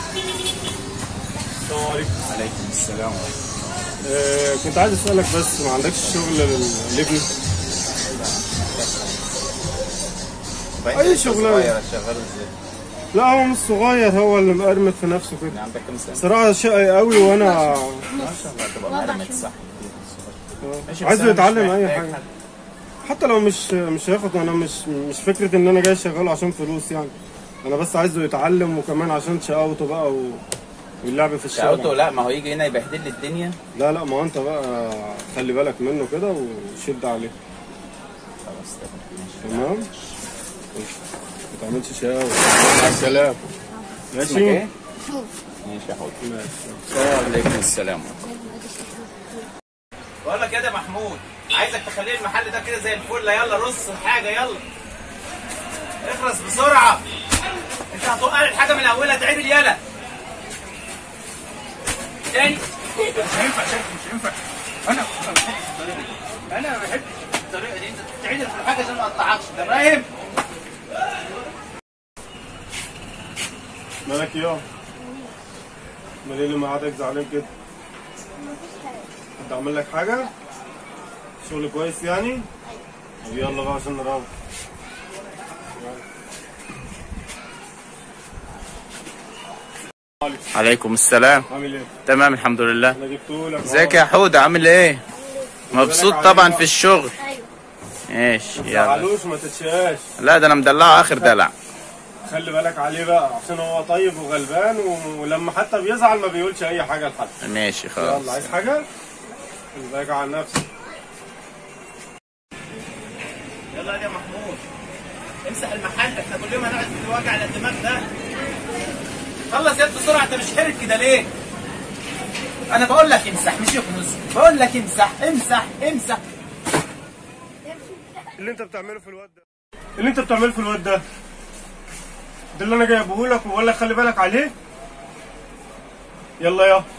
السلام عليكم عليكم السلام آه كنت عايز اسالك بس ما عندكش شغل لابني أي شغلانة. صغير شغال ازاي؟ لا هو مش صغير هو اللي مقرمط في نفسه كده عندك كام سنه؟ صراحه شقي قوي وانا ما شاء الله تبقى مرمت صح ماشي، بس عايزه أنا مش يتعلم اي محتاج حاجه حد. حتى لو مش مش هياخد انا مش مش فكره ان انا جاي شغاله عشان فلوس يعني انا بس عايزه يتعلم وكمان عشان شقاوته بقى و... واللعب في الشارع شقاوته لا ما هو يجي هنا يبهدل لي الدنيا لا لا ما هو انت بقى خلي بالك منه كده وشد عليه خلاص تمام ماشي تمام ماشي. ما تعملش شقاوه مع السلامه اسمك ماشي ايه؟ ماشي يا حوض ماشي وعليكم السلام بقول لك يا ده محمود عايزك تخلي لي المحل ده كده زي الفل يلا رص الحاجه يلا اخلص بسرعه انت هتوقع الحاجه من اولها تعدل يلا تاني مش هينفع شكل مش هينفع انا ما بحبش الطريقه دي انا ما بحبش الطريقه دي انت تعدل في الحاجه عشان ما اقطعكش انت فاهم؟ مالك يا امال ايه اللي معادك زعلان كده انت عامل لك حاجه شغل كويس يعني طب يلا بقى عشان نروح عليكم السلام عامل ايه تمام الحمد لله انا جبتهولك ازيك يا حودة عامل ايه؟ مبسوط طبعا في الشغل ماشي ما يلا تزعلوش ما تتشقاش لا ده انا مدلعه اخر دلع خلي بالك عليه بقى عشان هو طيب وغلبان و- ولما حتى بيزعل ما بيقولش اي حاجه لحد ماشي خلاص يلا عايز حاجه خلي بالك على نفسك يلا يا محمود امسح المحل احنا كل يوم هنقعد في الوجع على الدماغ ده خلص يا ابني بسرعه انت مش حرك كده ليه؟ انا بقول لك امسح مش يكنس بقول لك امسح امسح امسح اللي انت بتعمله في الواد ده اللي انت بتعمله في الواد ده ده اللي انا جايبه لك وبقول لك خلي بالك عليه يلا يا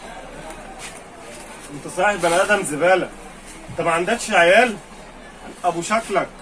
انت صحيح بني ادم زباله انت ما عندكش عيال ابو شكلك